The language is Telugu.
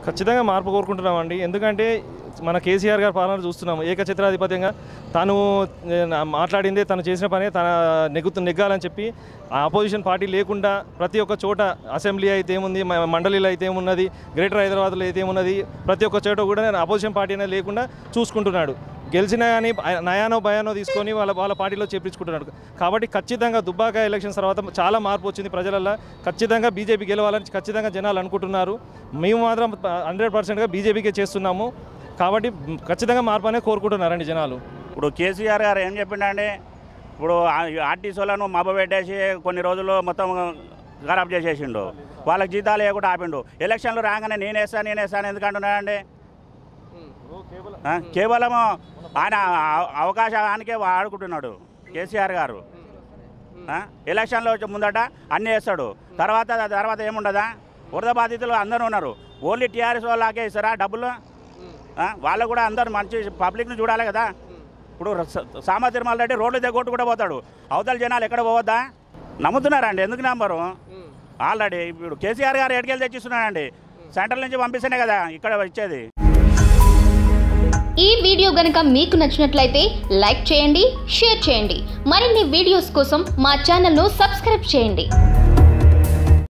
ఖచ్చితంగా మార్పు కోరుకుంటున్నామండి ఎందుకంటే మన కేసీఆర్ గారి పాలన చూస్తున్నాము ఏకఛత్రాధిపత్యంగా తాను ఏ, నా- మాట్లాడిందే తను చేసిన పనే తన నెగ్గుతు నెగ్గాలని చెప్పి ఆ అపోజిషన్ పార్టీ లేకుండా ప్రతి ఒక్క చోట అసెంబ్లీ అయితే ఏముంది మ- మండలిలో అయితే ఏమున్నది గ్రేటర్ హైదరాబాద్లో అయితే ఏమున్నది ప్రతి ఒక్క చోట కూడా అపోజిషన్ పార్టీ అనేది లేకుండా చూసుకుంటున్నాడు గెలిచినా కానీ ఆయన నయానో భయానో తీసుకొని వాళ్ళ వాళ్ళ పార్టీలో చేపించుకుంటున్నాడు కాబట్టి ఖచ్చితంగా దుబ్బాక ఎలక్షన్స్ తర్వాత చాలా మార్పు వచ్చింది ప్రజలల్లో ఖచ్చితంగా బీజేపీ గెలవాలని ఖచ్చితంగా జనాలు అనుకుంటున్నారు మేము మాత్రం హండ్రెడ్ పర్సెంట్గా బీజేపీకే చేస్తున్నాము కాబట్టి ఖచ్చితంగా మార్పు అనేది కోరుకుంటున్నారండి జనాలు ఇప్పుడు కేసీఆర్ గారు ఏం చెప్పిండండి ఇప్పుడు ఆర్టీసీ వాళ్ళను మబ్బ పెట్టేసి కొన్ని రోజులు మొత్తం ఖరాబ్ చేసేసిండు వాళ్ళకి జీతాలు వేయకుండా ఆపిండు ఎలక్షన్లు రాగానే నేనేస్తా నేనేస్తాను ఎందుకు అంటున్నాడండి ఆ, కేవలం ఆయన అవ- అవకాశానికే వాడుకుంటున్నాడు కేసీఆర్ గారు ఆ, ఎలక్షన్లో వచ్చే ముందట అన్నీ వేస్తాడు తర్వాత తర్వాత ఏముండదా వరద బాధితులు అందరూ ఉన్నారు ఓన్లీ టీఆర్ఎస్ వాళ్ళకే ఇస్తారా డబ్బులు ఆ, వాళ్ళు కూడా అందరు మంచి పబ్లిక్ని చూడాలి కదా ఇప్పుడు స- సామ తిరుమల రెడ్డి రోడ్లు దగ్గొట్టు కూడా పోతాడు అవతల జనాలు ఎక్కడ పోవద్దా నమ్ముతున్నారండి ఎందుకు నమ్మరు ఆల్రెడీ ఇప్పుడు కేసీఆర్ గారు ఎడికెళ్ళి తెచ్చిస్తున్నాడండి సెంట్రల్ నుంచి పంపిస్తేనే కదా ఇక్కడ ఇచ్చేది ఈ వీడియో గనుక మీకు నచ్చినట్లయితే లైక్ చేయండి షేర్ చేయండి మరిన్ని వీడియోస్ కోసం మా ఛానల్ను సబ్స్క్రైబ్ చేయండి